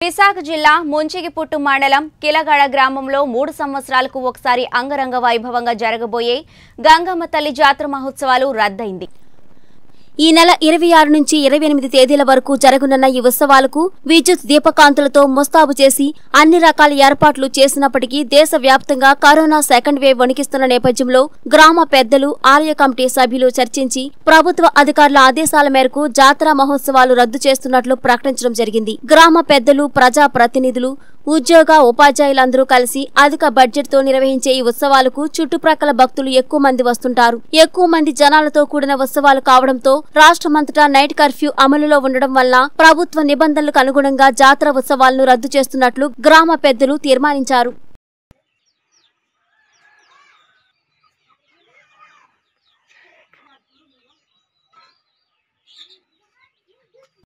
విశాఖ జిల్లా ముంచిగిపుట్టు మండలం కిలగడ గ్రామంలో మూడు సంవత్సరాలకు ఒకసారి అంగరంగ వైభవంగా జరగబోయే గంగమ్మ తల్లి జాతర మహోత్సవాలు రద్దయింది ఈ నెల ఇరవై ఆరు నుంచి ఇరవై ఎనిమిది తేదీల వరకు జరగనున్న ఈ ఉత్సవాలకు విద్యుత్ దీపకాంతులతో ముస్తాబు చేసి అన్ని రకాల ఏర్పాట్లు చేసినప్పటికీ దేశవ్యాప్తంగా కరోనా సెకండ్ వేవ్ వణికిస్తున్న నేపథ్యంలో గ్రామ పెద్దలు ఆలయ కమిటీ సభ్యులు చర్చించి ప్రభుత్వ అధికారుల ఆదేశాల మేరకు జాతర మహోత్సవాలు రద్దు చేస్తున్నట్లు ప్రకటించడం జరిగింది గ్రామ పెద్దలు ప్రజా ప్రతినిధులు ఉద్యోగ ఉపాధ్యాయులందరూ కలిసి అధిక బడ్జెట్ తో నిర్వహించే ఈ ఉత్సవాలకు చుట్టుప్రక్కల భక్తులు ఎక్కువ మంది వస్తుంటారు ఎక్కువ మంది జనాలతో కూడిన ఉత్సవాలు కావడంతో రాష్ట్రమంతటా నైట్ కర్ఫ్యూ అమలులో ఉండడం వల్ల ప్రభుత్వ నిబంధనలకు అనుగుణంగా జాతర ఉత్సవాలను రద్దు చేస్తున్నట్లు గ్రామ పెద్దలు తీర్మానించారు